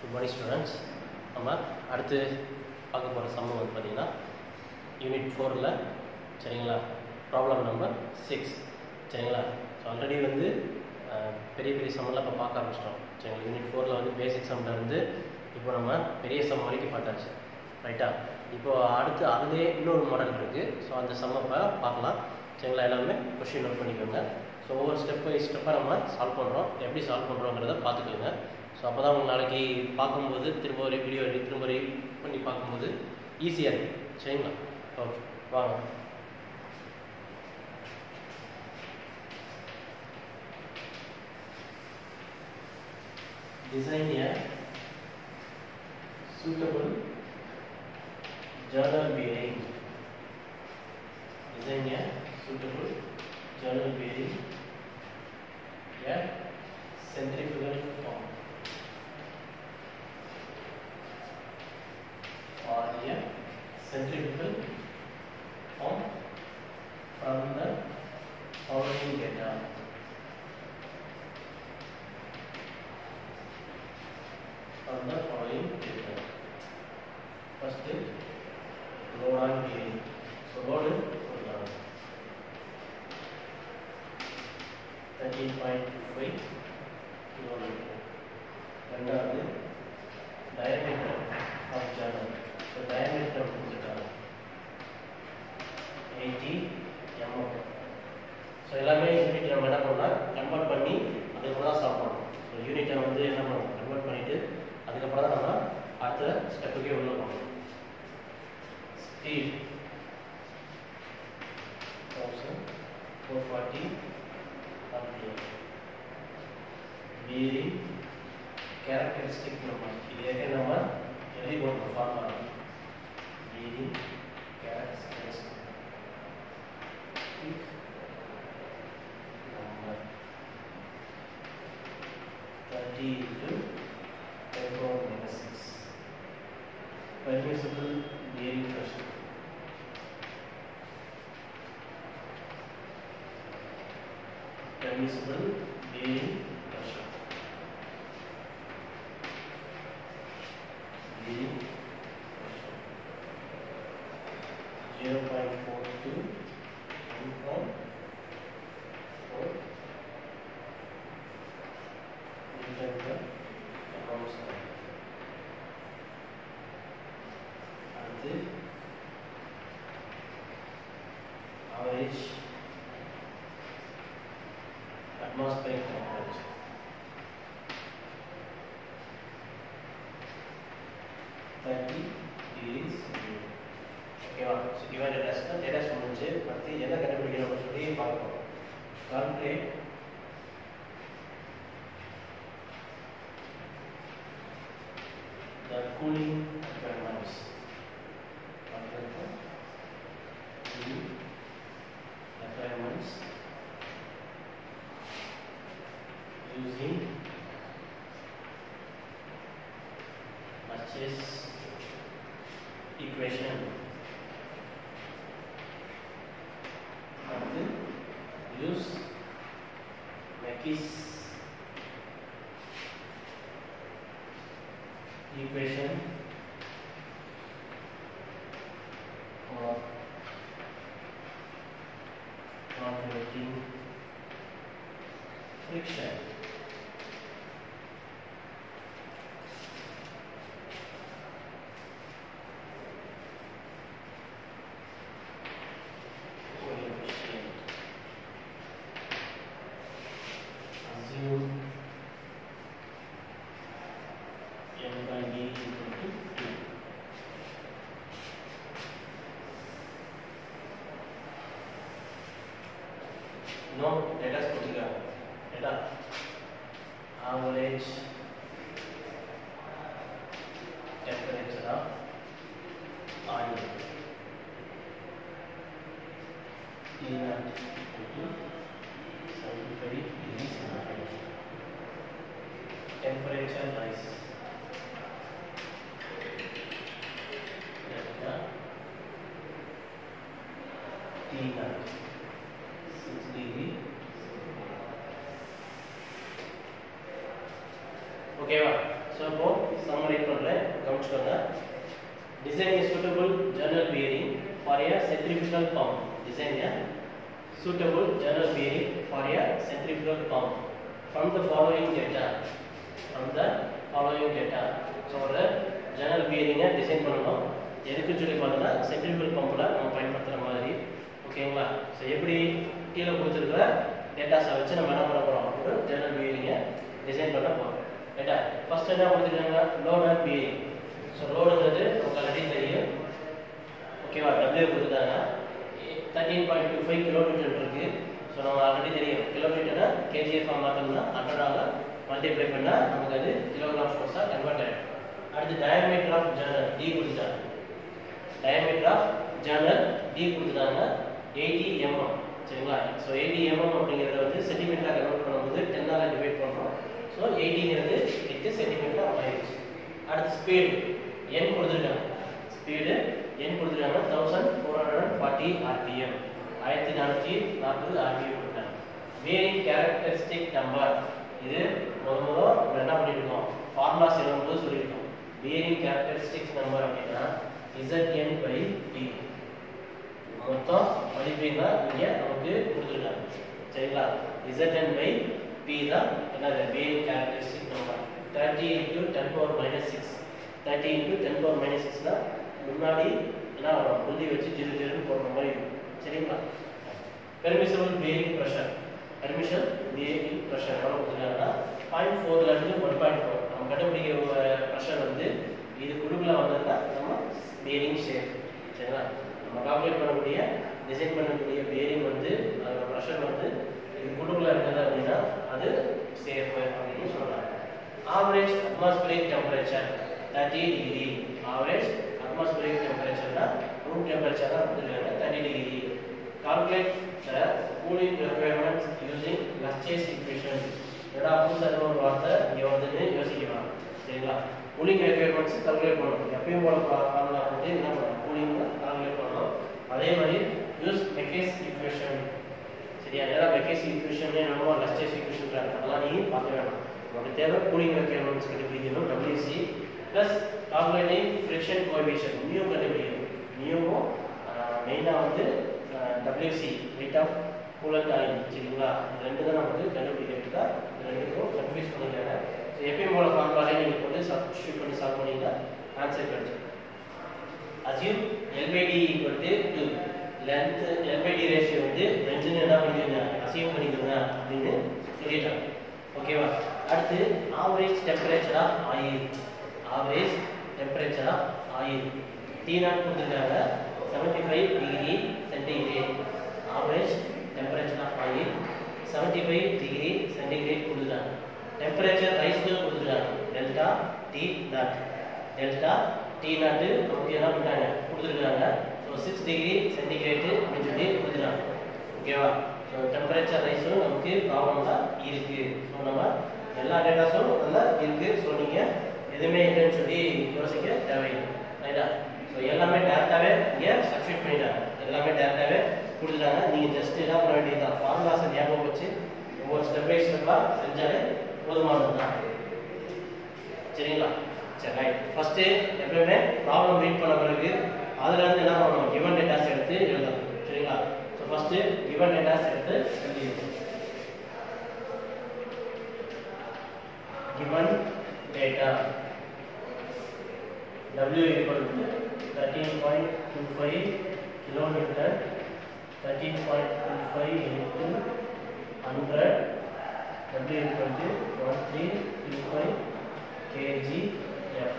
Good morning students நம்ம அடுத்து பார்க்க போகிற சம்மம் வந்து பார்த்தீங்கன்னா யூனிட் ஃபோரில் சரிங்களா ப்ராப்ளம் நம்பர் சிக்ஸ் சரிங்களா ஸோ ஆல்ரெடி வந்து அஹ், பெரிய பெரிய சம்மெல்லாம் இப்போ பார்க்க ஆரம்பிச்சிட்டோம் சரிங்களா யூனிட் ஃபோரில் வந்து பேசிக் சம்மில் இருந்து இப்போ நம்ம பெரிய சம் வரைக்கும் பார்த்தாச்சு ரைட்டா இப்போ அடுத்து அதுலேயே இன்னொரு மாடல் இருக்குது ஸோ அந்த சம்மை இப்போ பார்க்கலாம் சரிங்களா எல்லாமே கொஷின் நோட் பண்ணிக்கோங்க ஸோ ஒவ்வொரு ஸ்டெப் பை ஸ்டெப்பாக நம்ம சால்வ் பண்ணுறோம் எப்படி சால்வ் பண்ணுறோங்கிறத பார்த்துக்கோங்க ஸோ அப்போ தான் உங்களுக்கு நாளைக்கு பார்க்கும்போது திரும்ப ஒரு வீடியோ எடுத்து திரும்ப re- பண்ணி பார்க்கும்போது ஈஸியாக இருக்கும் சரிங்களா ஓகே வாங்க design a suitable journal bearing design a suitable journal bearing a centrifugal form or a centrifugal form from the following data from the following data. First is load on bearing. So load is கொடுக்கலாம். 13.25 kilometer. ரெண்டாவது diameter of journal. So diameter கொடுத்துட்டாங்க. 80 mm. So எல்லாமே unit நம்ம என்ன பண்ணலாம் convert பண்ணி அதுக்கப்புறம் தான் சால்வ் பண்ணணும் ஸோ யூனிட்டை வந்து என்ன பண்ணணும் கன்வெர்ட் பண்ணிட்டு அதுக்கப்புறம் தான் நம்ம அடுத்த ஸ்டெப்புக்கே உள்ள போகணும் speed thousand four forty RPM bearing characteristic நம்ம இது ஏற்கனவே நம்ம எழுதி போட்டோம் formula bearing characteristic number 30 into 10 power minus 6 permissible bearing pressure permissible bearing pressure bearing pressure 0.42 1 four enter the amount sign அடுத்து average atmospheric temperature thirty degrees centigrade ஓகேவா so given டேட்டாஸ்னா datas முடிஞ்சு அடுத்து என்ன கண்டுபிடிக்கணும் அப்படின்னு சொல்லி பார்ப்போம் calculate the cooling requirements. Calculate the cooling requirements using Mache's equation. அடுத்து use Mackey's equation for calculating friction. Coefficient. Assume n by d equal to 2. No data கொடுத்துருக்காங்க data average temperature of oil T naught equal to 75 degrees centigrade temperature rise delta T naught 6 degree ஓகேவா so இப்போ summarize பண்ணுறேன் கவனிச்சுக்கோங்க design is suitable journal bearing for a centrifugal pump design a suitable journal bearing for a centrifugal pump from the following data from the following data so ஒரு journal பியரிங்கை design பண்ணணும் எதுக்குன்னு சொல்லி பார்த்தோன்னா சென்ட்ரிபிள் பம்பில் நம்ம பயன்படுத்துகிற மாதிரி ஓகேங்களா ஸோ எப்படி கீழே கொடுத்துருக்கிற டேட்டாஸை வச்சு நம்ம என்ன பண்ண போகிறோம் ஒரு ஜன்னல் பியரிங்கை டிசைன் பண்ண போகிறோம் ரைட்டா ஃபர்ஸ்ட் என்ன கொடுத்துருக்காங்க லோட் அண்ட் பியரிங் ஸோ லோடுங்கிறது உங்களுக்கு ஆல்ரெடி தெரியும் ஓகேவா டபிள்யூ கொடுத்துட்டாங்க thirteen point two five kilometre இருக்கு ஸோ நம்ம ஆல்ரெடி தெரியும் கிலோமீட்டரை கேஜிஎஃப் மாற்றோம்னா ஹண்ட்ரடாக மல்டிப்ளை பண்ணால் நமக்கு அது கிலோகிராம் ஃபோர்ஸாக கன்வெர்ட் ஆகிடும் அடுத்து டயமீட்டர் ஆஃப் ஜேர்னல் டி கொடுத்துட்டாங்க டயமீட்டர் ஆஃப் ஜேர்னல் டி கொடுத்துட்டாங்க எயிட்டி எம்எம் சரிங்களா ஸோ எயிட்டி எம்எம் அப்படிங்கிறத வந்து சென்டிமீட்டராக கன்வெர்ட் பண்ணும்போது டென்னால் டிவைட் பண்ணுறோம் ஸோ எயிட்டிங்கிறது எட்டு சென்டிமீட்டர் ஆயிடுச்சு அடுத்து ஸ்பீடு என் கொடுத்துருக்காங்க ஸ்பீடு என் கொடுத்துருக்காங்க thousand four hundred forty RPM ஆயிரத்தி நானூற்றி நாற்பது ஆர்பிஎம் கொடுத்தாங்க வேரிங் கேரக்டரிஸ்டிக் நம்பர் இது முத முத நம்ம என்ன பண்ணிருக்கோம் ஃபார்முலாஸ் எழுதும்போது சொல்லியிருக்கோம் வேரிங் கேரக்டரிஸ்டிக்ஸ் நம்பர் அப்படின்னா ZN பை T மொத்தம் மதிப்பீங்க இங்க நமக்கு கொடுத்துருக்காங்க சரிங்களா ZN பை P தான் என்னது bearing characteristic number thirty into ten power minus six thirty into ten power minus சிக்ஸ்னா முன்னாடி என்ன வரும் புள்ளி வச்சு ஜீரோ ஜீரோன்னு போடுற மாதிரி இருக்கும் சரிங்களா permissible bearing pressure permission bearing pressure எவ்வளோ கொடுத்துருக்காங்கன்னா பாயிண்ட் ஃபோர்ல இருந்து ஒன் பாயிண்ட் ஃபோர் நம்ம கண்டுபிடிக்கிற ப்ரெஷர் வந்து இது குழுக்குள்ள வந்ததுன்னா நம்ம பியரிங் ஷேப் சரிங்களா நம்ம கால்குலேட் பண்ணக்கூடிய டிசைன் பண்ணக்கூடிய பியரிங் வந்து அதோட ப்ரெஷர் வந்து இது குழுக்குள்ள இருக்குது அப்படின்னா அது சேஃப் அப்படின்னு சொல்றாங்க average atmospheric temperature thirty degree average atmospheric temperature na room temperature na கொடுத்திருக்காங்க 30 degree calculate the cooling requirements using Laplace equation என்னடா புதுசாக ஒரு வார்த்தை இங்கே வந்துன்னு யோசிக்கலாம் சரிங்களா கூலிங் ரெக்யர்மெண்ட்ஸ் கால்குலேட் பண்ணணும் எப்பயும் போல ஃபார்முலா போட்டு என்ன பண்ணணும் கூலிங் கால்குலேட் பண்ணணும் அதே மாதிரி யூஸ் மெக்கேஸ் ஈக்குவேஷன் சரியா ஏன்னா மெக்கேஸ் ஈக்குவேஷன் என்னமோ லஸ்டேஸ் ஈக்குவேஷன் அதெல்லாம் நீ பார்க்க வேணாம் உனக்கு தேவை கூலிங் ரெக்யர்மெண்ட்ஸ் கண்டுபிடிக்கணும் WC plus calculating friction coefficient mu கண்டுபிடிக்கணும் மியூவும் மெயினாக வந்து WC rate of coolant oil சரிங்களா இது ரெண்டு தான் நமக்கு கண்டுபிடிக்கிறது தான் இது ரெண்டுக்கும் கன்ஃபியூஸ் பண்ணிக்கிறாங்க ஸோ எப்பயும் போல ஃபார்முலாலே நீங்கள் வந்து சப்ஸ்டியூட் பண்ணி சால்வ் பண்ணிங்கன்னா ஆன்சர் கிடைச்சிடும் assume L by D equal to two length L by D ratio வந்து ரெண்டுன்னு என்ன பண்ணிக்கோங்க அசியூம் பண்ணிக்கோங்க அப்படின்னு சொல்லிட்டாங்க ஓகேவா அடுத்து average temperature of oil average temperature of oil T naught கொடுத்துருக்காங்க seventy five degree centigrade average temperature of oil seventy five degree centigrade கொடுத்துருக்காங்க டெம்பரேச்சர் ரைஸ் கொடுத்துருக்காங்க delta T naught delta T naught நமக்கு என்ன பண்ணிட்டாங்க கொடுத்துருக்காங்க ஸோ சிக்ஸ் டிகிரி சென்டிகிரேட்டு அப்படின்னு சொல்லி கொடுத்துருக்காங்க ஓகேவா ஸோ டெம்பரேச்சர் ரைஸும் நமக்கு ப்ராப்ளம் தான் இருக்கு ஸோ நம்ம எல்லா டேட்டாஸும் நல்லா இருக்கு ஸோ நீங்கள் எதுவுமே இல்லைன்னு சொல்லி யோசிக்க தேவையில்லை ரைட்டா ஸோ எல்லாமே டேரெக்டாகவே இங்கே சப்ஸ்டியூட் பண்ணிட்டாங்க எல்லாமே டேரெக்டாகவே கொடுத்துட்டாங்க நீங்கள் ஜஸ்ட் என்ன பண்ண வேண்டியது தான் ஃபார்முலாஸை ஞாபகம் வச்சு ஒவ்வொரு ஸ்டெப் பை ஸ்டெப்பாக செஞ்சாலே போதுமானது தான் சரிங்களா சரி ரைட் ஃபஸ்ட்டு எப்பயுமே ப்ராப்ளம் ரீட் பண்ண பிறகு அதுல இருந்து என்ன பண்ணணும் கிவன் டேட்டாஸ் எடுத்து எழுதணும் சரிங்களா ஸோ ஃபஸ்ட்டு கிவன் டேட்டாஸ் எடுத்து எழுதிடுவோம் given data W equal to 13.25 kilometer 13.25 into 100 W equal to 1325 kgf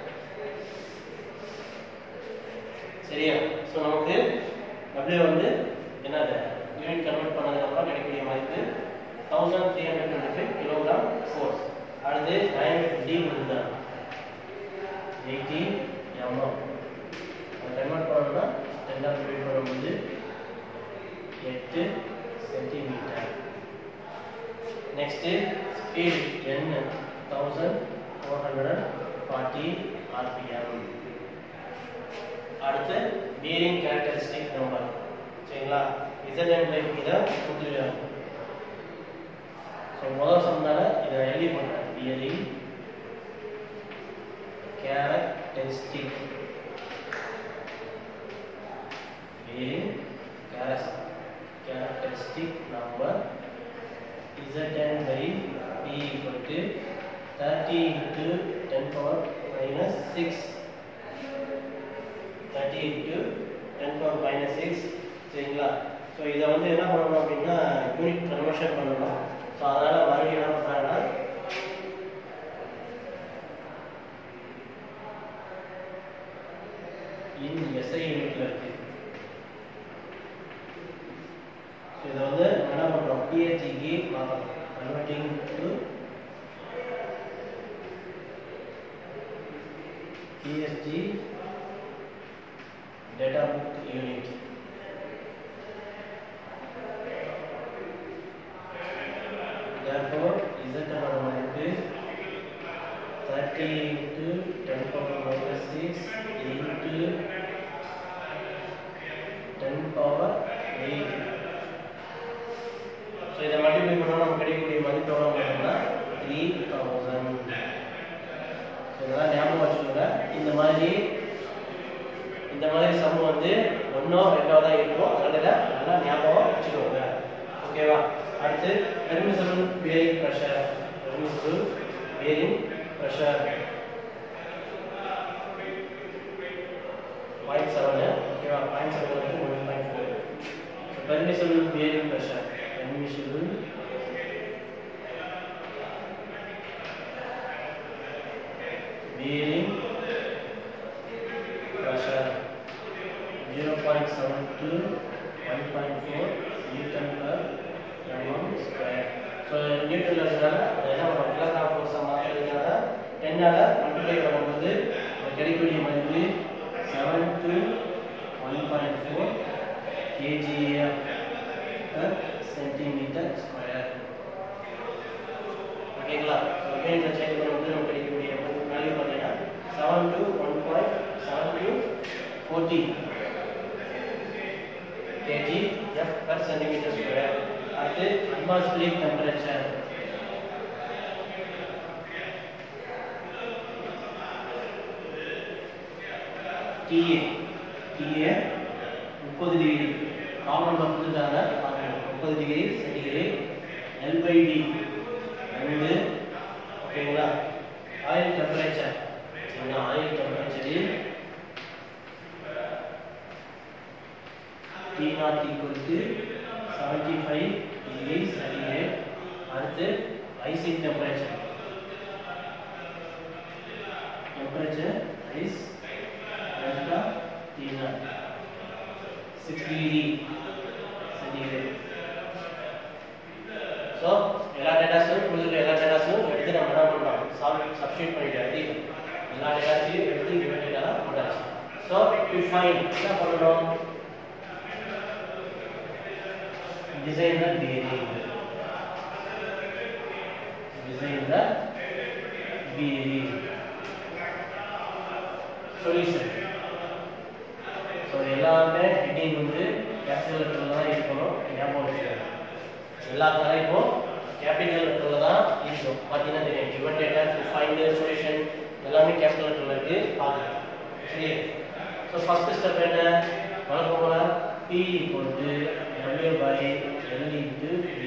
சரியா ஸோ நமக்கு W வந்து என்னது யூனிட் கன்வெர்ட் பண்ணதுக்கப்புறம் கிடைக்கக்கூடிய மதிப்பு thousand three hundred twenty five kilogram force அடுத்து டயமீட்டர் டி கொடுத்துருந்தாங்க எயிட்டி எம்எம் அதை கன்வெர்ட் பண்ணணும்னா டென்னாக டிவைட் பண்ணும்போது எட்டு centimetre next speed N thousand four hundred forty RPM அடுத்து பீரிங் கேரக்டரிஸ்டிக் நம்பர் சரிங்களா இசட் பை இதை கொடுத்துருக்காங்க ஸோ முதல் சம்னால இதை எழுதி பண்ணுறேன் PLE characteristic bearing characteristic number Zn by P equal to 30 into 10 power minus 6 30 into 10 power minus 6 சரிங்களா ஸோ இதை வந்து என்ன பண்ணணும் அப்படின்னா யூனிட் கன்வர்ஷன் பண்ணணும் ஸோ அதனால் மறுபடியும் என்ன பண்ணுறாங்கன்னா இன் எஸ்ஐ யூனிட்ல இருக்கு ஸோ இதை வந்து நம்ம என்ன பண்ணுறோம் பிஹெச்இக்கு மாற்றணும் converting to PSG data book unit therefore z நமக்கு 30 into 10 power minus 6 into 10 power 8 so இதை மல்டிப்ளை பண்ணால் நமக்கு கிடைக்கக்கூடிய மதிப்பு எவ்வளோ பார்த்தோம்னா த்ரீ தௌசண்ட் இதெல்லாம் ஞாபகம் வச்சுக்கோங்க இந்த மாதிரி இந்த மாதிரி சம் வந்து ஒன்றோ ரெண்டோ தான் இருக்கும் அதனால இதை நல்லா ஞாபகம் வச்சுக்கோங்க ஓகேவா அடுத்து permissible bearing pressure permissible bearing pressure point seven ஓகேவா பாயிண்ட் செவன் வந்து one point four permissible bearing pressure permissible bearing pressure 0.7 to 1.4 Newton per mm square. So நியூட்டன்ல இருக்கிறனால அதை என்ன பண்ணுறோம் கிலோகிராம் ஃபோர்ஸாக மாற்றுறதுனால டென்னால் மல்டிப்ளை பண்ணும்போது அது கிடைக்கக்கூடிய மதிப்பு seven to one point four KGF per centimetre square ஓகேங்களா அகைன் இந்த சேஞ்ச் பண்ணும்போது நமக்கு கிடைக்கக்கூடிய வேல்யூ பார்த்தீங்கன்னா seven to one point seven to fourteen KG F per centimetre square அடுத்து அட்மாஸ்பியரிக் டெம்பரேச்சர் டிஏ டிஏ முப்பது டிகிரி காமன் கொடுத்துட்டாங்க பார்க்கணும் முப்பது degree centigrade L by D ரெண்டு ஓகேங்களா ஆயில் டெம்பரேச்சர் சரிங்களா ஆயில் டெம்பரேச்சரில் T naught equal to seventy five degree centigrade அடுத்து ஐசிங் temperature temperature ice delta T naught six degree centigrade so எல்லா டேட்டாஸும் கொடுத்துருக்க எல்லா டேட்டாஸும் எடுத்து நம்ம என்ன பண்ணுறோம் சால்வ் சப்ஸ்டியூட் பண்ணிட்டு அதிகம் எல்லா டேட்டாஸையும் எடுத்து இங்கே டேட்டா போட்டாச்சு ஸோ டு ஃபைன் என்ன பண்ணணும் design the bearing design the bearing solution so எல்லாமே ஹெட்டிங் வந்து கேபிட்டல் லெட்டரில் தான் இருக்கணும் ஞாபகம் வச்சுக்கோங்க எல்லா தலைப்பும் கேபிட்டல் லெட்டரில் தான் இருக்கும் பார்த்தீங்கன்னா தெரியும் given data to find solution எல்லாமே கேபிட்டல் லெட்டரில் இருக்கு பார்க்கலாம் சரி ஸோ ஃபர்ஸ்ட் ஸ்டெப் என்ன வழக்கம் போல P equal to W by L into V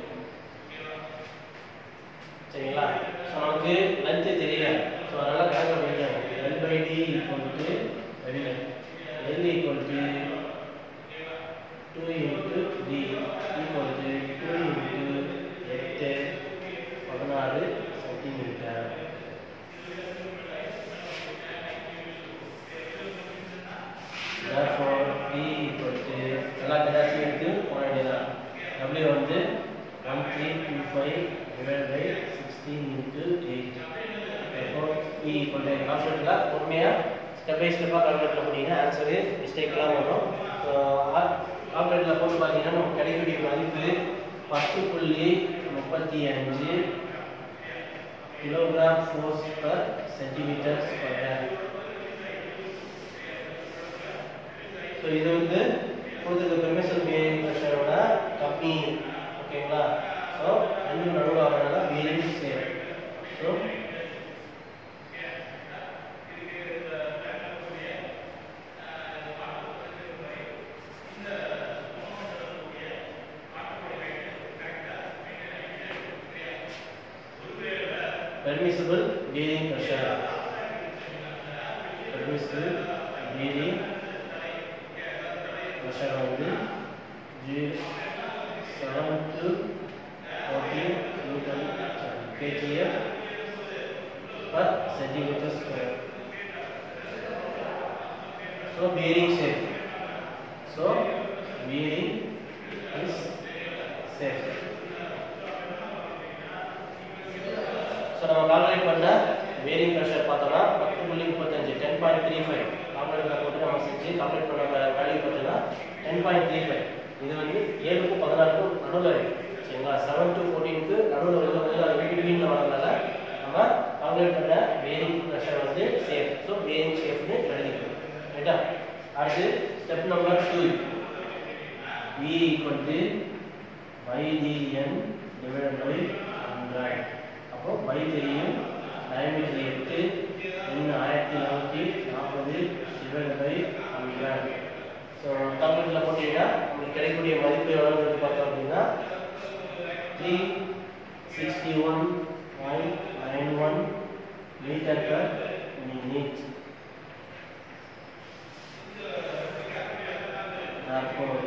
சரிங்களா ஸோ நமக்கு லென்த்து தெரியல ஸோ அதனால் கணக்கு பண்ணிக்கலாம் L by D equal to வெளில L equal to 2 into D equal to 2 into 8 பதினாறு centimetre therefore P equal to எல்லா டேட்டாஸையும் எடுத்து போட வேண்டியதான் W வந்து 1325 divided by 16 into 8 therefore P equal to கால்குலேட்டரில் பொறுமையாக ஸ்டெப் பை ஸ்டெப்பாக கால்குலேட்டரில் போட்டிங்கன்னா ஆன்சரு மிஸ்டேக்லாம் வரும் ஸோ கால்குலேட்டரில் போட்டு பார்த்தீங்கன்னா நமக்கு கிடைக்கக்கூடிய மதிப்பு பத்து புள்ளி முப்பத்தி அஞ்சு kilogram force per centimetre square so இது வந்து கொடுத்துருக்க பெர்மிஷன் பிஹேவியர் ப்ரெஷரோட கம்மி ஓகேங்களா ஸோ ரெண்டு நடுவில் வரனால behaviour same so permissible bearing pressure permissible bearing pressure வந்து 7 to 14 newton kgf per centimeter square so bearing safe so bearing is safe so நம்ம கால்குலேட் பண்ண வேரிங் ப்ரெஷர் பார்த்தோம்னா பத்து புள்ளி முப்பத்தஞ்சு ten point three five calculator போட்டு நம்ம செஞ்சு கால்குலேட் பண்ண வேல்யூ பார்த்தீங்கன்னா டென் பாயிண்ட் த்ரீ ஃபைவ் இது வந்து ஏழுக்கும் பதினாறுக்கும் நடுவில் இருக்கு சரிங்களா செவன் டு ஃபோர்டீனுக்கு நடுவில் வந்து வந்து அது வீட்டு வீட்டில் வரதுனால நம்ம கால்குலேட் பண்ண வேரிங் ப்ரெஷர் வந்து சேஃப் ஸோ வேரிங் சேஃப்னு எழுதிக்கணும் ரைட்டா அடுத்து step number two V equal to YDN divided by 100 அப்போ y தெரியும் diameter எட்டு n ஆயிரத்தி நானூற்றி நாற்பது divided by 100 ஸோ கால்குலேட்டரில் போட்டீங்கன்னா உங்களுக்கு கிடைக்கக்கூடிய மதிப்பு எவ்வளோன்னு பார்த்தோம் அப்படின்னா three sixty one point nine one metre per minute therefore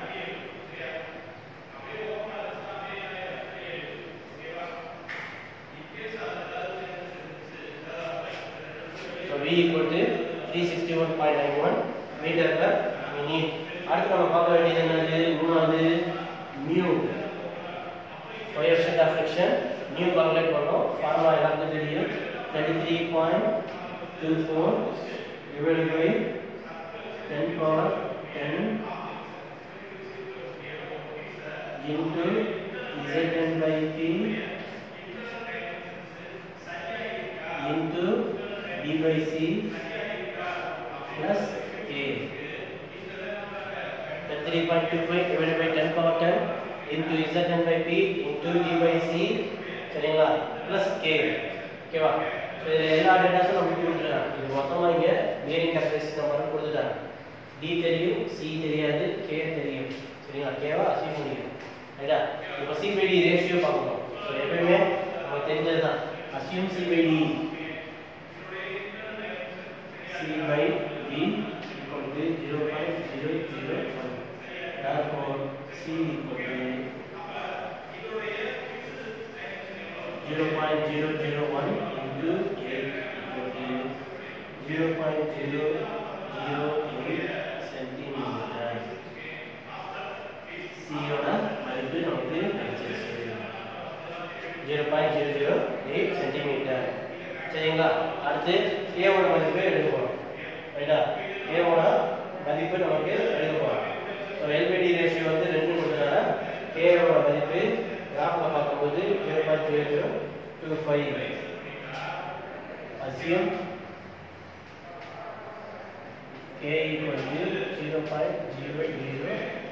So V equal to 361.91 meter per minute. அடுத்து நம்ம பார்க்க வேண்டியது என்னது மூணாவது mu coefficient of friction mu calculate பண்ணோம் ஃபார்முலா எல்லாருக்கும் தெரியும் 33.24 divided by 10 power 10 into Zn by P into d by c plus k. The 3.25 divided by 10 power 10 into Zn by p into d by c சரிங்களா plus k ஓகேவா so இதில் எல்லா டேட்டாஸும் நம்ம கொடுத்துருக்காங்க இது மொத்தமாக இங்கே வேரிங் கேரக்டரிஸ்டிக் நம்பர் கொடுத்துட்டாங்க d தெரியும் c தெரியாது k தெரியும் சரிங்களா கேவா சி முடியும் ரைட்டா இப்போ சி பை டி ரேஷியோ பார்க்கணும் ஸோ எப்பயுமே நமக்கு தெரிஞ்சது தான் assume C by D C by D equal to 0.001. Therefore, C equal to 0.001 into 8 equal to 0.008 centimeter. C யோட மதிப்பு நமக்கு கிடைச்சிருச்சு 0.008 சென்டிமீட்டர் சரிங்களா அடுத்து ஏவோட மதிப்பு எடுக்க போகிறோம் ரைட்டா ஏவோட மதிப்பு நமக்கு எடுக்க போகிறோம் ஸோ எல்பிடி ரேஷியோ வந்து ரெண்டு கொடுத்தனால கேவோட மதிப்பு கிராஃபில் பார்க்கும்போது zero point zero zero two five assume K equal to zero point zero zero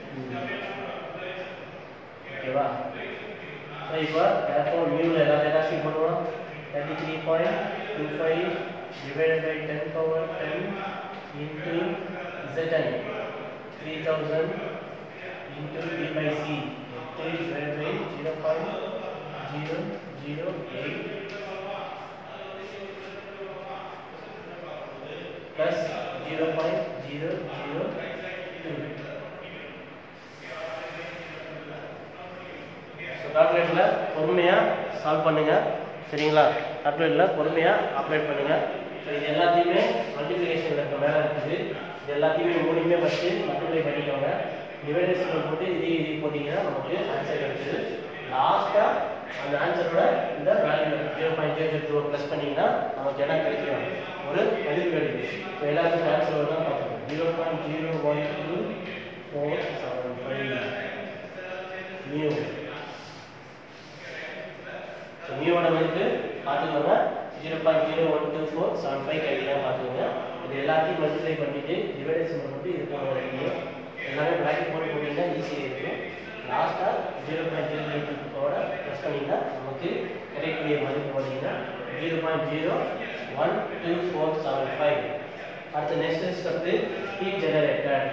ஓகேவா ஸோ இப்போ therefore மியூவில் எல்லா டேட்டாஸையும் பண்ணுவோம் 33.25 divided by 10 power 10 into Zn 3000 into d by c 3 divided by 0.008 plus 0.002 so கால்குலேட்டரில் பொறுமையாக சால்வ் பண்ணுங்க சரிங்களா கால்குலேட்டரில் பொறுமையாக அப்ளை பண்ணுங்க ஸோ இது எல்லாத்தையுமே மல்டிப்ளிகேஷன் இருக்க மேலே இருக்குது இது எல்லாத்தையுமே மூணுமே ஃபஸ்ட்டு மல்டிப்ளை பண்ணிக்கோங்க டிவைடேஷன் போட்டு இது இது போட்டிங்கன்னா நமக்கு ஆன்சர் கிடைச்சிது லாஸ்ட்டாக அந்த ஆன்சரோட இந்த value zero point zero zero plus பண்ணிங்கன்னா நமக்கு என்ன கிடைக்கும் ஒரு மதிப்பு கிடைக்கும் ஸோ எல்லாத்துக்கும் ஆன்சர் தான் பார்க்கணும் zero point zero one two four seven five mu so மியூவோட மதிப்பு பார்த்துக்கோங்க zero point zero one two four seven five கிடைக்கலாம் பார்த்துக்கோங்க இது எல்லாத்தையும் மல்டிப்ளை பண்ணிட்டு டிவைடேஷன் பண்ணிட்டு இது போக முடியும் எல்லாமே ப்ராக்கெட் போட்டு போட்டிங்கன்னா ஈஸியாக இருக்கும் லாஸ்ட்டாக ஜீரோ பாயிண்ட் ஜீரோ ஜீரோ டூவோட ப்ளஸ் பண்ணிங்கன்னா நமக்கு கிடைக்கக்கூடிய மதிப்பு பார்த்தீங்கன்னா zero point zero one two four seven five அடுத்த நெக்ஸ்ட் ஸ்டெப்பு heat generator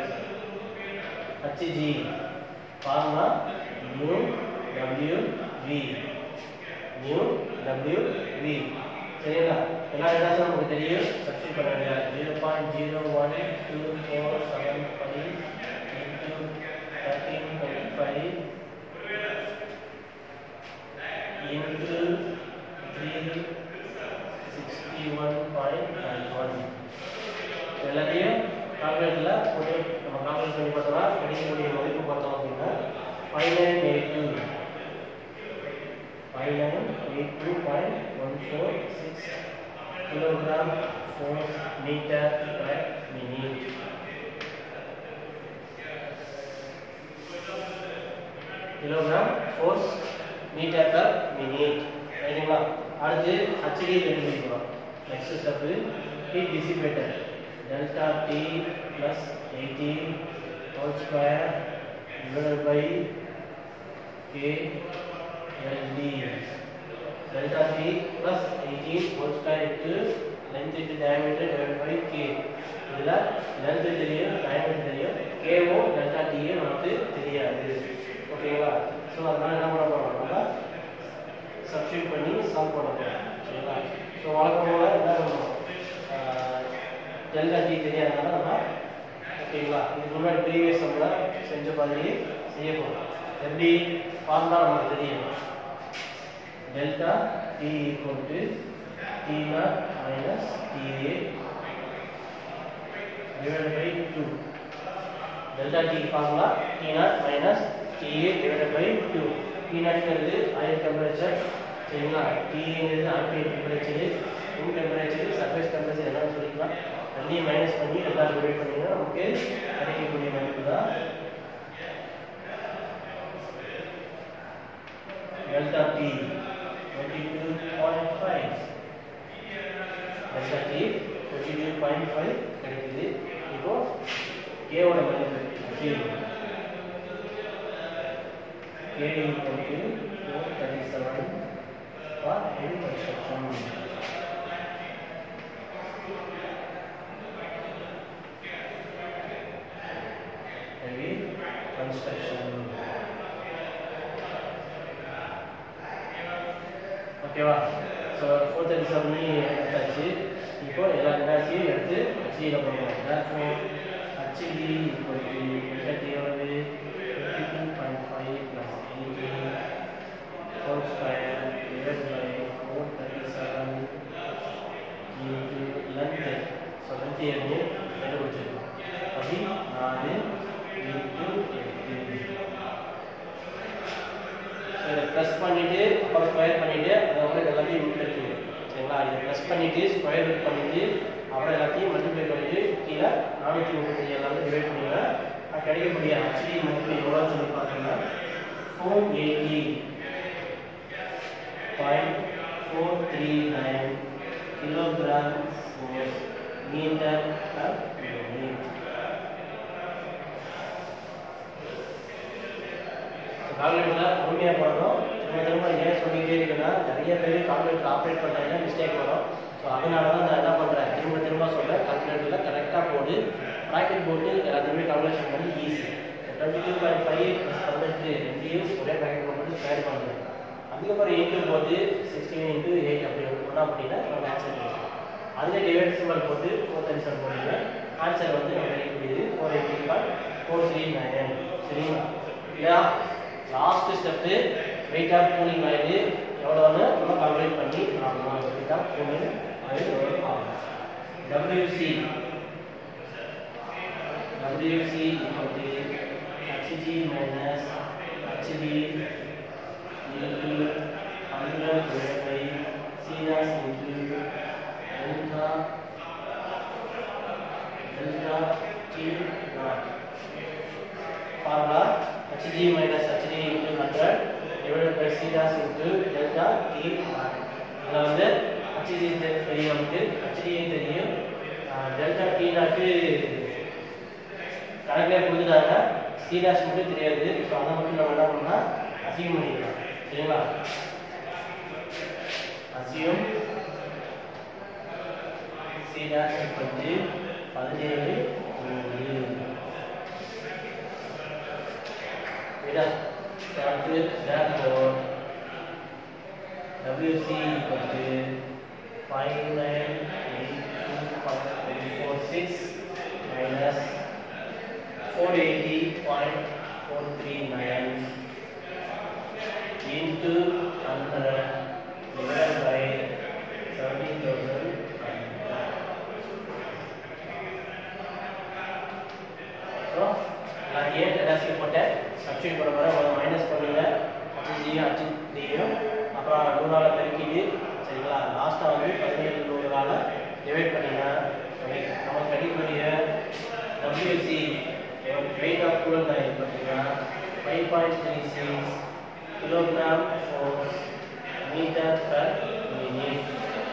HG formula mu W V mu W V சரிங்களா எல்லா டேட்டாஸும் நமக்கு தெரியும் சப்ஸ்டிட் பண்ண வேண்டியது zero point zero one two four seven five into thirteen twenty five into three sixty one point nine one எல்லாத்தையும் கால்குலேட்டரில் போட்டு நம்ம கால்குலேட் பண்ணி பார்த்தோம்னா கிடைக்கக்கூடிய மதிப்பு பார்த்தோம் அப்படின்னா five nine eight two five nine eight two point one four six kilogram four metre per minute kilogram force metre per minute ரைட்டுங்களா அடுத்து ஹச்டி கண்டுபிடிக்கலாம் நெக்ஸ்ட் ஸ்டெப்பு heat dissipator delta T plus eighteen whole square divided by K LD delta T plus eighteen whole square into length into diameter divide by K இதில் length தெரியும் diameter தெரியும் கேவும் delta டியும் நமக்கு தெரியாது ஓகேங்களா ஸோ அதனால என்ன பண்ண போகிறோம் நம்ம சப்ஸ்டியூட் பண்ணி சால்வ் பண்ண போகிறோம் சரிங்களா ஸோ வழக்கம் போல் என்ன பண்ணுவோம் டெல்டா டி தெரியாதனால நம்ம ஓகேங்களா இதுக்கு முன்னாடி ப்ரீவியஸ் நம்ம செஞ்ச மாதிரி செய்ய போகிறோம் எப்படி ஃபார்முலா நமக்கு தெரியும் delta T equal to T naught minus TA divided by 2 delta t formula t naught minus ta divided by 2 t naught ங்கிறது ஆயில் டெம்பரேச்சர் சரிங்களா t ங்கிறது ambient temperature room temperature surface temperature என்னன்னு சொல்லிக்கலாம் ரெண்டையும் minus பண்ணி எல்லாரும் divide பண்ணீங்கன்னா நமக்கு கிடைக்கக்கூடிய மதிப்பு தான் டெல்டா t 22.5 டெல்டா t 22.5 கிடைக்குது இப்போ கேவோட மதிப்பு K K equal to four thirty seven for heavy construction heavy construction ஓகேவா ஸோ ஃபோர் தேர்ட்டி செவன் எடுத்தாச்சு இப்போ எல்லா டேட்டாஸையும் எடுத்து ஹச்சியில் பண்ணுவோம் தேர்ஃபோ ஹச்டி ஈக்குவல் டு எட்டு எவ்வளவு fifty two point five plus eighteen whole square divide by four thirty seven into length so length எண்ணு கண்டுபிடிச்சிருக்கோம் பதி நாலு இன்ட்டு எட்டு இதை ப்ளஸ் பண்ணிட்டு அப்புறம் ஸ்கொயர் பண்ணிட்டு அதுக்கப்புறம் இது எல்லாத்தையும் இன்டர்வியூ சரிங்களா இதை ப்ளஸ் பண்ணிட்டு ஸ்கொயர் ரூட் பண்ணிட்டு அப்புறம் எல்லாத்தையும் மல்டிப்ளை பண்ணிட்டு கீழே நானூற்றி முப்பத்தஞ்சு எல்லாத்தையும் டிவைட் பண்ணிங்கன்னா அது கிடைக்கக்கூடிய ஹச்டி மதிப்பு எவ்வளோன்னு சொல்லி பார்த்தீங்கன்னா four eighty point four three nine kilogram four metre per minute கால்குலேட்டரில் பொறுமையாக பண்ணணும் திரும்ப திரும்ப ஏன் சொல்லிக்கிட்டே இருக்குன்னா நிறைய பேர் கால்குலேட்டர் ஆப்ரேட் பண்ணுறாங்க மிஸ்டேக் வரும் ஸோ அதனால தான் நான் என்ன பண்ணுறேன் திரும்ப திரும்ப சொல்கிறேன் கால்குலேட்டரில் கரெக்டாக போட்டு ப்ராக்கெட் போட்டு எல்லாத்தையுமே கால்குலேஷன் பண்ணி easy twenty two point five plus பதினெட்டு ரெண்டையும் ஒரே ப்ராக்கெட் போட்டு ஸ்கொயர் பண்ணுறேன் அதுக்கப்புறம் இன்ட்டு போட்டு சிக்ஸ்டீன் இன்ட்டு எயிட் அப்படி ஒன்றா அப்படின்னா நம்ம ஆன்சர் கிடைக்கும் அதில் டிவைட் சிம்பிள் போட்டு ஃபோர் தேர்ட்டி செவன் போடுங்க ஆன்சர் வந்து நம்ம கிடைக்கக்கூடியது four eighty point four three nine சரிங்களா இல்லையா last step weight of cooling oil எவ்வளோன்னு நம்ம கால்குலேட் பண்ணி ஆகணும் வெயிட் ஆஃப் கூலிங் ஆயில் எவ்வளோ ஆகும் WC WC HG minus HD into 100 divided by C dash into delta delta T naught. Formula Hg minus Hd into 100 divided by C dash into delta T naught. இதில் வந்து Hg தெரியும் நமக்கு Hd தெரியும் delta T நாட்டு கணக்கில் கொடுத்துட்டாங்க C dash மட்டும் தெரியாது ஸோ அதை மட்டும் நம்ம என்ன பண்ணலாம் அசியம் பண்ணிக்கலாம் சரிங்களா அசியம் சி டாஷ் பத்து பதினேழு மூணு விடா அடுத்து therefore WC equal to 5982.46 minus 480.439 into 100 divided by 17,000 so நான் ஏன் ரெடாசி போட்டேன் சப்ஸ்டியூட் பண்ண போகிறேன் முதல்ல மைனஸ் பண்ணுங்க அச்சுஜியும் அச்சுஜியும் அப்புறம் நூறால பெருக்கிட்டு சரிங்களா லாஸ்ட்டாக வந்து பதினேழு நூறால டிவைட் பண்ணிங்கன்னா நமக்கு கிடைக்கக்கூடிய WC weight of cooler coil பார்த்தீங்கன்னா five point three six kilogram four metre per minute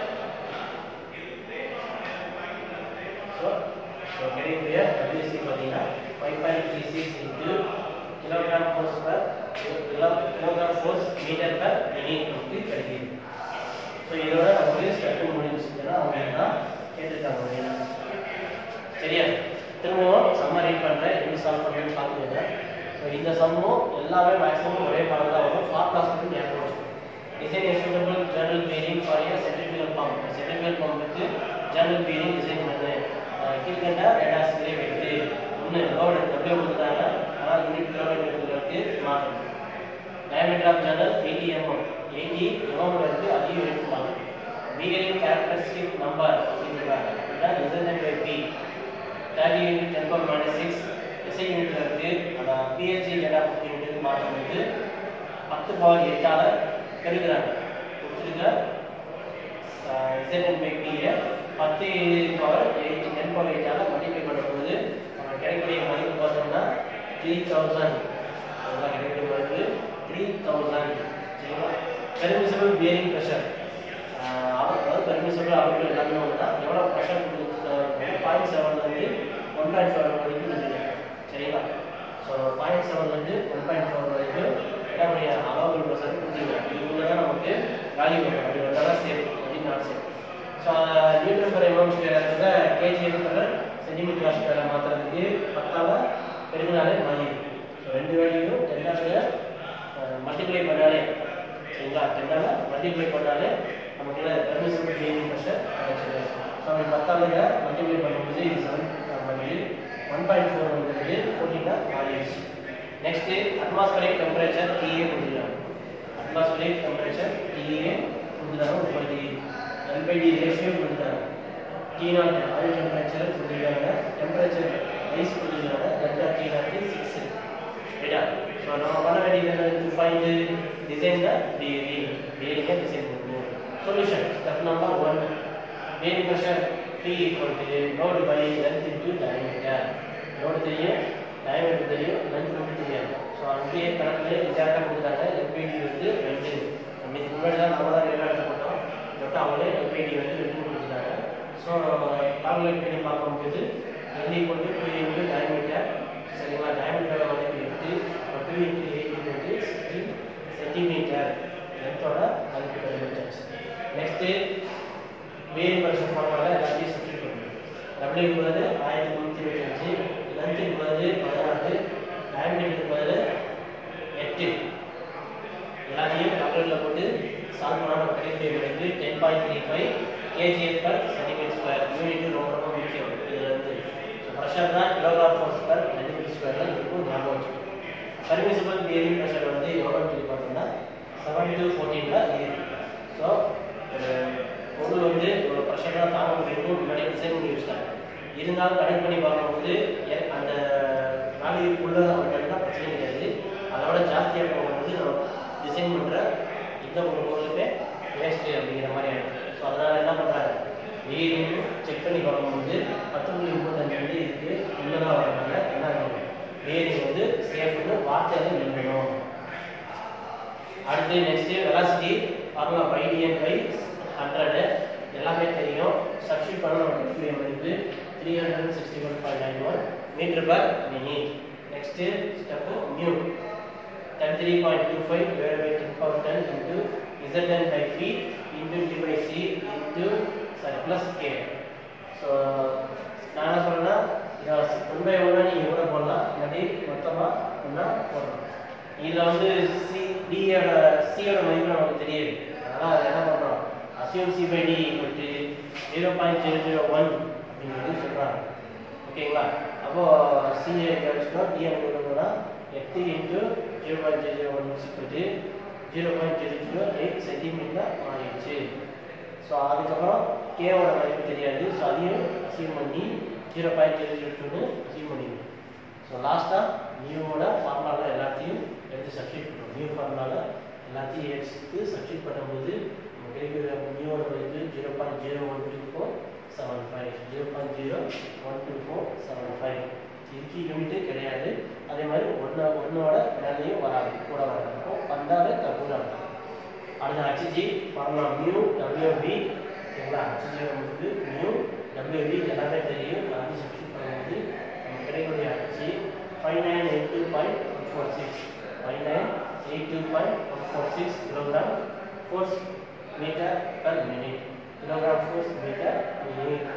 so கிடைக்கக்கூடிய டபிள்யூசி பார்த்தீங்கன்னா five point three six into kilogram force per kilo kilogram force metre per minute நமக்கு கிடைக்குது so இதோட நமக்கு step முடிஞ்சுச்சுன்னா அவங்க தான் கேட்டிருக்காங்க மெயினாக சரியா திரும்பவும் சம்ம ரீட் பண்ணுறேன் எப்படி சால்வ் பண்ணுறேன்னு பார்த்துக்கோங்க ஸோ இந்த சம்மும் எல்லாமே மேக்ஸிமம் ஒரே மாதிரி தான் வரும் ஃபார்முலாஸ் வந்து ஞாபகம் வச்சுக்கணும் design a suitable journal bearing for a centrifugal pump centrifugal பம்புக்கு journal bearing டிசைன் பண்ணு அஹ் கீழ்கண்ட டேட்டாஸ்களை வைத்து ஒன்று லோடு டபிள்யூ கொடுத்தாங்க ஆனால் யூனிட் கிலோமீட்டருக்கு மாற்றணும் diameter of journal 80 mm 80 mm இருக்கு அதையும் யூனிட் மாற்றணும் bearing characteristic number அப்படிங்கிறாங்க அதான் Z by P 30 unit 10 power minus 6 SI யூனிட்ல இருக்கு அந்த PHC டேட்டா யூனிட்டுக்கு மாற்றும்போது பத்து பவர் எட்டால பெருக்கிறாங்க கொடுத்துருக்க இசட் பை பியை பத்து பவர் எயிட் டென் பவர் எயிட்டால மல்டிப்ளை பண்ணும்போது நமக்கு கிடைக்கக்கூடிய மதிப்பு பார்த்தோம்னா த்ரீ தௌசண்ட் அதெல்லாம் கிடைக்கக்கூடிய மதிப்பு த்ரீ தௌசண்ட் சரிங்களா பெர்மிசபிள் பியரிங் ப்ரெஷர் அதாவது பெர்மிசபிள் அவுட்ல எல்லாமே ஒன்று தான் எவ்வளோ ப்ரெஷர் பாயிண்ட் செவன்லேருந்து ஒன் பாயிண்ட் ஃபோர் வரைக்கும் இருக்குது சரிங்களா ஸோ பாயிண்ட் செவன்லேருந்து ஒன் பாயிண்ட் ஃபோர் வரைக்கும் என்ன பண்ணி அளவு ப்ரெஷர் கொடுத்துருங்க இதுக்குள்ள தான் நமக்கு வேல்யூ வரும் அப்படி வந்தால் தான் சேஃப் அப்படின்னு நான் safe so newton per MM square KG per centimetre square மாற்றுறதுக்கு பத்தால பெருங்கினாலே மாறி ஸோ ரெண்டு வேல்யூவும் டென்னால மல்டிப்ளை பண்ணாலே சரிங்களா டென்னால மல்டிப்ளை பண்ணாலே நமக்கு பெர்மிசபிள் பிஹேவியர் ப்ரெஷர் கிடைச்சிடும் ஸோ அப்படி பத்தால மல்டிப்ளை பண்ணும்போது இது செவன் பண்ணி ஒன் பாயிண்ட் ஃபோர் வந்துருக்கு ஃபோர்டீனாக மாறிடுச்சு நெக்ஸ்ட் அட்மாஸ்பரிக் டெம்பரேச்சர் டிஏ கொடுத்துருக்காங்க அட்மாஸ்பரிக் டெம்பரேச்சர் டிஏ கொடுத்துருக்காங்க முப்பத்தி எல்பைடி ரேஷியோ கொடுத்துருக்காங்க டி நாட் ஆயில் டெம்பரேச்சர் கொடுத்துருக்காங்க டெம்பரேச்சர் ஐஸ் கொடுத்துருக்காங்க டெல்டா டி நாட் சிக்ஸ் ரைட்டா ஸோ நம்ம பண்ண வேண்டியது என்ன ஃபைண்ட் டிசைன் த டிஏவி டிஏவிங்க டிசைன் பண்ணணும் solution step number one bearing pressure P equal to load by length into diameter. load தெரியும் diameter தெரியும் length மட்டும் தெரியாது ஸோ அங்கேயே கணக்கில் எக்ஸாக்டாக கொடுத்தாங்க எல்பிடி வந்து ரெண்டு நம்ம இதுக்கு முன்னாடி தான் நம்ம தான் ரெண்டு எடுத்து போட்டோம் பட் அவங்களே எல்பிடி வந்து ரெண்டு கொடுத்துட்டாங்க ஸோ கால்குலேட் பண்ணி பார்க்கும்போது L equal to two into diameter சரிங்களா டயமீட்டரோட மதிப்பு எட்டு டூ இன்ட்டு எயிட் வந்து சிக்ஸ்டி சென்டிமீட்டர் லென்த்தோட மதிப்பு கண்டுபிடிச்சாச்சு நெக்ஸ்ட்டு வேறு வருஷம் ஃபார்முலா எல்லாத்தையும் சப்ஸ்டியூட் பண்ணணும் டபிள்யூ பதில் ஆயிரத்தி முந்நூற்றி இருபத்தஞ்சு லென்த்துக்கு பதில் பதினாறு டயமீட்டருக்கு பதில் எட்டு எல்லாத்தையும் கம்ப்யூட்டரில் போட்டு சால்வ் பண்ணாமல் கிடைக்கக்கூடிய விடைக்கு ten point three five KGF per centimetre square unit ரொம்ப ரொம்ப முக்கியம் இதில் இருந்து ப்ரெஷர் தான் கிலோகிராம் ஃபோர்ஸ் பர் சென்டிமீட்டர் ஸ்கொயரில் இருக்கும் ஞாபகம் வச்சுக்கணும் பர்மிசபிள் பியரிங் ப்ரெஷர் வந்து எவ்வளோன்னு சொல்லி பார்த்தோம்னா செவன் டு ஃபோர்டீனில் இருக்குது ஸோ பொருள் வந்து ஒரு ப்ரெஷர் தான் தாங்க முடியும் முன்னாடி டிசைன் பண்ணி வச்சுட்டாங்க இருந்தாலும் கனெக்ட் பண்ணி பார்க்கும்போது எ- அந்த வேல்யூக்குள்ள அப்படின்னா பிரச்சனை கிடையாது அதோட ஜாஸ்தியாக போகும்போது நம்ம டிசைன் பண்ணுற எந்த ஒரு பொருளுமே வேஸ்ட்டு அப்படிங்கிற மாதிரி ஆகிடும் ஸோ அதனால் என்ன பண்ணுறாங்க வீடியும் செக் பண்ணி பார்க்கும்போது பத்து புள்ளி முப்பத்தஞ்சு வந்து இதுக்கு உள்ளதாக வரனால என்ன ஆகும் வேரிங் வந்து சேஃப்னு வார்த்தையில் நின்றணும் அடுத்து next velocity formula pi DN by hundred எல்லாமே தெரியும் சப்ஸ்டியூட் பண்ண நமக்கு ஃபியூ மதிப்பு three hundred sixty one point nine one metre per minute next step mu thirty three point two five divide by ten power ten into ZN by P into D by C into sorry plus K so நான் என்ன சொல்றேன்னா one by ஒன்னாக நீங்கள் கூட போடலாம் இல்லாட்டி மொத்தமாக ஒன்றா போடலாம் இதில் வந்து சி டியோட சியோட மதிப்பு நமக்கு தெரியாது அதனால் அதை என்ன பண்ணுறோம் assume C by D equal to zero point zero zero one அப்படிங்கிறது சொல்கிறாங்க ஓகேங்களா அப்போ சிஏ கழிச்சிட்டோம் டி என்ன எட்டு into zero point zero zero one equal to zero point zero zero eight centimetre மாறிடுச்சு ஸோ அதுக்கப்புறம் கேவோட மதிப்பு தெரியாது ஸோ அதையும் அசீவ் பண்ணி ஜீரோ பாயிண்ட் ஜீரோ ஜீரோ டூன்னு அசீவ் பண்ணிக்கணும் ஸோ லாஸ்ட்டாக நியூவோட ஃபார்முலாவில் எல்லாத்தையும் எடுத்து சப்ஸ்டியூட் பண்ணுறோம் நியூ ஃபார்முலாவில் எல்லாத்தையும் எடுத்து சப்ஸ்டியூட் பண்ணும்போது நமக்கு கிடைக்கிற நியூவோட மதிப்பு zero point zero one two four seven five zero point zero one two four seven five இதுக்கு யூனிட்டு கிடையாது அதே மாதிரி ஒன்று ஒன்னோட மேலேயும் வராது கூட வராது அப்போ வந்தாலே தப்பு நடக்கும் அடுத்து ஹச்ஜி ஃபார்முலா மியூ டபிள்யூபி ஓகேங்களா ஹச்ஜி வந்து மியூ டபிள்யூபி எல்லாமே தெரியும் எல்லாத்தையும் சப்ஸ்டியூட் பண்ணும்போது நமக்கு கிடைக்கக்கூடிய HG five nine eight two point one four six five nine eight two point one four six kilogram force metre per minute kilogram force metre minute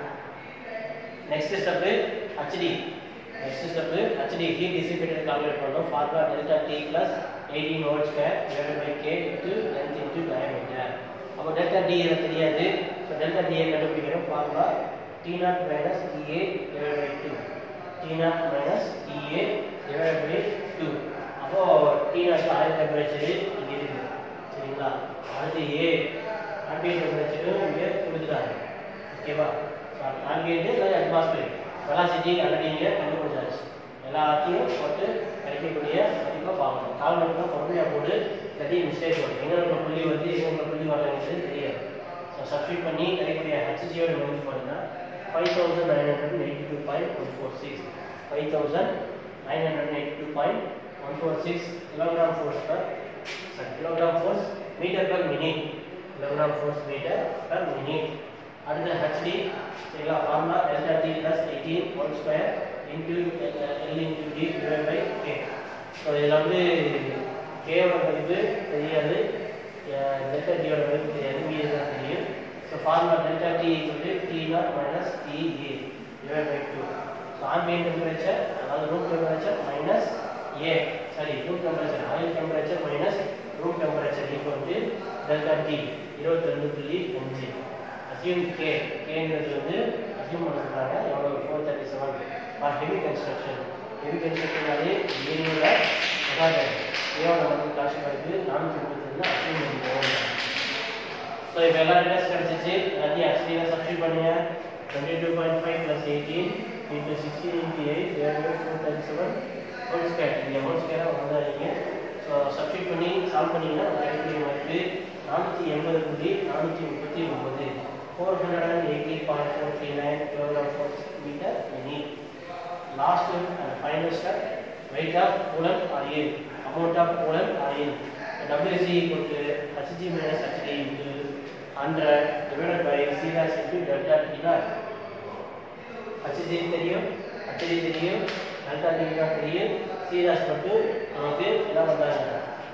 next step HD next step HD heat dissipated calculate பண்ணோம் formula delta T plus eighteen whole square divide by K into length into diameter அப்போ delta T எனக்கு தெரியாது so delta டியை கண்டுபிடிக்கிறோம் formula T naught minus TA divide by two T naught minus TA divide by two அப்போ T naught oil temperature இங்கே இருக்குது சரிங்களா அடுத்து ஏ ஆம்பியன் டெம்பரேச்சரும் இங்கே கொடுத்துட்டாங்க ஓகேவா ஆம்பியன்ட் இல்லை அட்மாஸ்பியர் வெலாசிட்டி ஆல்ரெடி இங்கே கண்டுபிடிச்சாச்சு எல்லாத்தையும் போட்டு கிடைக்கக்கூடிய மதிப்பை பார்க்கணும் கால்குலேட்டர் பொறுமையாக போட்டு இல்லாட்டி மிஸ்டேக் வரும் எங்கே உள்ள புள்ளி வந்து எங்கே உள்ள புள்ளி வரலங்கிறது தெரியாது ஸோ சப்ஸ்டியூட் பண்ணி கிடைக்கக்கூடிய ஹெச்சிஜியோட மதிப்பு பார்த்தீங்கன்னா five thousand nine hundred eighty two point one four six five thousand nine hundred eighty two point one four six kilogram force per sorry kilogram force metre per minute kilogram force metre per minute அடுத்து HD சரிங்களா formula delta T plus eighteen one square into L into D divide by K so இதில் வந்து கேவோட மதிப்பு தெரியாது delta டியோட மதிப்பு தெரியாது மீது தான் தெரியும் ஸோ ஃபார்முலா டெல்டா டி வந்து T naught minus TA divide by two so ambient temperature அதாவது room temperature minus A sorry room temperature oil temperature minus room temperature equal to delta T இருபத்தி ரெண்டு புள்ளி அஞ்சு அசியூம் கே கேங்கிறது வந்து assume பண்ண சொல்கிறாங்க எவ்வளோ four thirty seven for heavy construction heavy கன்ஸ்ட்ரக்ஷனாலே ஏரியோட அதாவது ஏவோட வந்து காசு கிடைக்குது நானூற்றி முப்பத்தி அசியூம் பண்ணுவோம் ஸோ இப்போ எல்லா டேட்டாஸ் கிடச்சிச்சு எல்லாத்தையும் ஆக்சுவலியாக சப்ஸ்டியூட் பண்ணுங்க twenty two point five plus eighteen into sixteen into eight four thirty seven whole square நீங்கள் ஹோல் ஸ்கேராக வந்தாதீங்க ஸோ சப்ஸ்டியூட் பண்ணி சால்வ் பண்ணிங்கன்னா கிடைக்கக்கூடிய மதிப்பு நானூற்றி எண்பது புள்ளி நானூற்றி முப்பத்தி ஒன்பது four hundred and eighty point four three nine kilogram four metre mini last and final step weight of coolant oil amount of coolant oil WC equal to Hg minus Hd into 100 divided by C dash into delta T naught Hg தெரியும் Hd தெரியும் delta T naught தெரியும் C dash மட்டும் நமக்கு என்ன பண்றாங்க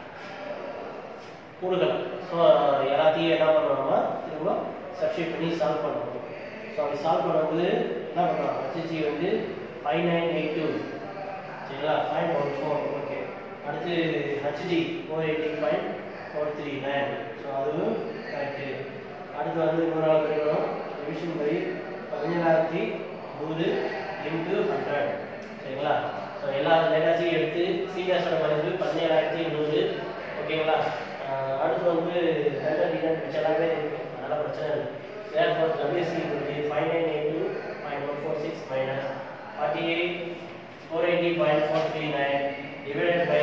கொடுக்கலாம் so எல்லாத்தையும் என்ன பண்ணுவாங்கன்னா திரும்ப சப்ஸ்டியூட் பண்ணி சால்வ் பண்ணுவோம் ஸோ அப்படி சால்வ் பண்ணும்போது என்ன பண்ணுறோம் ஹச்சி வந்து ஃபைவ் நைன் எயிட் டூ சரிங்களா பாயிண்ட் ஒன் ஃபோர் ஓகே அடுத்து HD four eighty point four three nine so அதுவும் கரெக்டு அடுத்து வந்து நூறாவது படிக்கணும் ரிவிஷன் படி பதினேழாயிரத்தி நூறு இன்ட்டு ஹண்ட்ரட் சரிங்களா ஸோ எல்லா டேட்டாஸையும் எடுத்து சீனியர்ஸோட மதிப்பு பதினேழாயிரத்தி நூறு ஓகேங்களா ஆஹ் அடுத்து வந்து டேட்டா டிசைன் பிடிச்ச எல்லாமே இருக்கு அதனால பிரச்சனை இல்லை therefore WC five nine eight two point one four six minus forty eight 480.439 divided by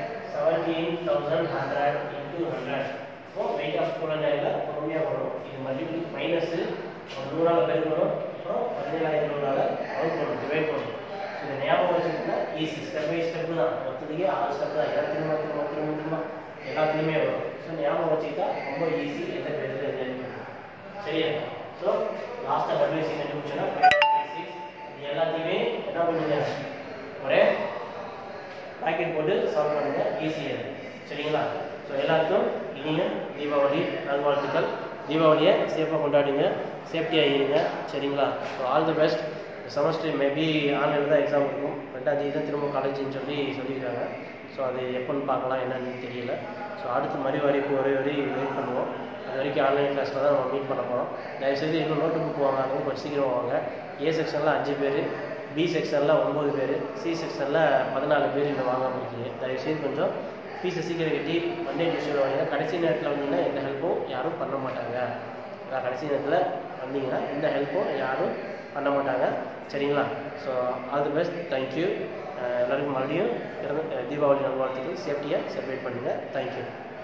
17,100 into 100. So weight of coolant oil பொறுமையா வரும் இது மல்டிபிள் மைனஸ் ஒரு நூறால பெருக்கணும் அப்புறம் பதினேழாயிரம் நூறால கவுண்ட் பண்ணணும் டிவைட் பண்ணணும் இது ஞாபகம் வச்சுக்கிட்டா ஈஸி ஸ்டெப் பை ஸ்டெப் தான் மொத்தத்துக்கே ஆறு ஸ்டெப் தான் எல்லாம் திரும்ப திரும்ப திரும்ப திரும்ப எல்லாத்துலேயுமே வரும் ஸோ ஞாபகம் வச்சுக்கிட்டா ரொம்ப ஈஸி எந்த பேரில் எந்த சரியா ஸோ லாஸ்ட்டாக டபிள்யூசி கண்டுபிடிச்சோன்னா சிக்ஸ் இது எல்லாத்தையுமே என்ன பண்ணுங்க ஒரே பேக்கெட் போட்டு சால்வ் பண்ணுங்க ஈஸியாக சரிங்களா ஸோ எல்லாருக்கும் இனிய தீபாவளி நல்வாழ்த்துக்கள் தீபாவளியை சேஃபாக கொண்டாடுங்க சேஃப்டியாக இருங்க சரிங்களா so all the best semester maybe ஆன்லைனில் தான் எக்ஸாம் இருக்கும் ரெண்டாம் தேதி தான் திரும்ப காலேஜ்னு சொல்லி சொல்லியிருக்காங்க ஸோ அது எப்போன்னு பார்க்கலாம் என்னன்னு தெரியல ஸோ அடுத்து மறு வரைக்கும் ஒரே வரை வெயிட் பண்ணுவோம் அது வரைக்கும் ஆன்லைன் கிளாஸில் தான் நம்ம மீட் பண்ண போகிறோம் தயவுசெய்து இன்னும் நோட்டு புக் வாங்காதவங்க கொஞ்சம் சீக்கிரம் வாங்க ஏ செக்ஷனில் அஞ்சு பேர் பி செக்ஷனில் ஒம்பது பேர் சி செக்ஷனில் பதினாலு பேர் இன்னும் வாங்காமல் இருக்கீங்க தயவுசெய்து கொஞ்சம் ஃபீஸை சீக்கிரம் கட்டி மண்டே டியூஷன் வாங்கினா கடைசி நேரத்தில் வந்தீங்கன்னா எந்த ஹெல்ப்பும் யாரும் பண்ண மாட்டாங்க அதான் கடைசி நேரத்தில் வந்தீங்கன்னா எந்த ஹெல்ப்பும் யாரும் பண்ண மாட்டாங்க சரிங்களா so all the best thank you எல்லாருக்கும் மறுபடியும் பிறந்த- அஹ் தீபாவளி நல்வாழ்த்துக்கள் சேஃப்டியாக செலிப்ரேட் பண்ணுங்கள் தேங்க்யூ